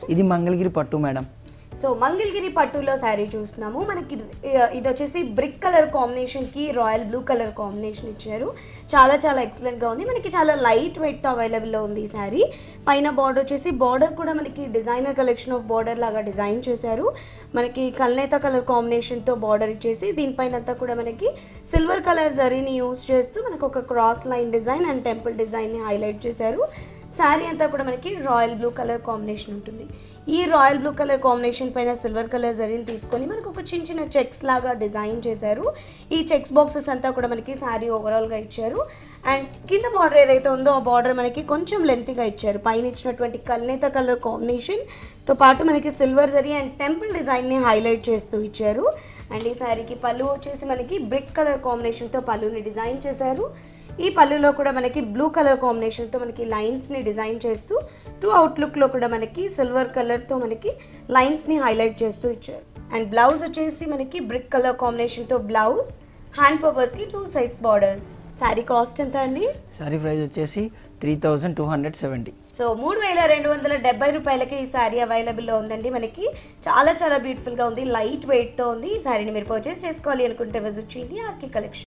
ఇది మంగళగిరి పట్టు madam so Mangalagiri పట్టులో శారీ చూస్తున్నాము మనకి ఇది ఇది వచ్చేసి బ్రిక్ కలర్ కాంబినేషన్కి రాయల్ బ్లూ కలర్ కాంబినేషన్ ఇచ్చారు చాలా చాలా ఎక్సలెంట్గా ఉంది మనకి చాలా లైట్ వెయిట్తో అవైలబుల్లో ఉంది ఈ శారీ పైన బార్డర్ వచ్చేసి బార్డర్ కూడా మనకి డిజైనర్ కలెక్షన్ ఆఫ్ బార్డర్ లాగా డిజైన్ చేశారు మనకి కల్నేత కలర్ కాంబినేషన్తో బార్డర్ ఇచ్చేసి దీనిపైన అంతా కూడా మనకి సిల్వర్ కలర్ జరీని యూస్ చేస్తూ మనకు ఒక cross line design and temple డిజైన్ని హైలైట్ చేశారు శారీ అంతా కూడా మనకి రాయల్ బ్లూ కలర్ కాంబినేషన్ ఉంటుంది ఈ రాయల్ బ్లూ కలర్ కాంబినేషన్ పైన సిల్వర్ కలర్ జరీని తీసుకొని మనకు ఒక చిన్న చిన్న చెక్స్ లాగా డిజైన్ చేశారు ఈ చెక్స్ బాక్సెస్ అంతా కూడా మనకి శారీ ఓవరాల్గా ఇచ్చారు అండ్ కింద బార్డర్ ఏదైతే ఉందో ఆ బార్డర్ మనకి కొంచెం లెంత్గా ఇచ్చారు పైన ఇచ్చినటువంటి కల్నేత కలర్ కాంబినేషన్తో పాటు మనకి సిల్వర్ జరీ అండ్ టెంపుల్ డిజైన్ని హైలైట్ చేస్తూ ఇచ్చారు అండ్ ఈ శారీకి పళ్ళు వచ్చేసి మనకి బ్రిక్ కలర్ కాంబినేషన్తో పళ్ళుని డిజైన్ చేశారు ఈ పళ్ళులో కూడా మనకి బ్లూ కలర్ కాంబినేషన్తో మనకి లైన్స్ని డిజైన్ చేస్తూ టూ అవుట్లుక్లో కూడా మనకి సిల్వర్ కలర్తో మనకి లైన్స్ని హైలైట్ చేస్తూ ఇచ్చారు అండ్ బ్లౌజ్ వచ్చేసి మనకి బ్రిక్ కలర్ కాంబినేషన్తో బ్లౌజ్ హ్యాండ్ పర్పస్కి two sides borders sari cost ఎంత అండి శారీ ప్రైస్ వచ్చేసి three thousand two hundred seventy so మూడు వేల రెండు వందల డెబ్బై రూపాయలకి ఈ శారీ అవైలబుల్లో ఉందండి మనకి చాలా చాలా బ్యూటిఫుల్గా ఉంది లైట్ వెయిట్తో ఉంది ఈ శారీని మీరు పర్చేస్ చేసుకోవాలి అనుకుంటే విజిట్ చేయండి ఆర్కి కలెక్షన్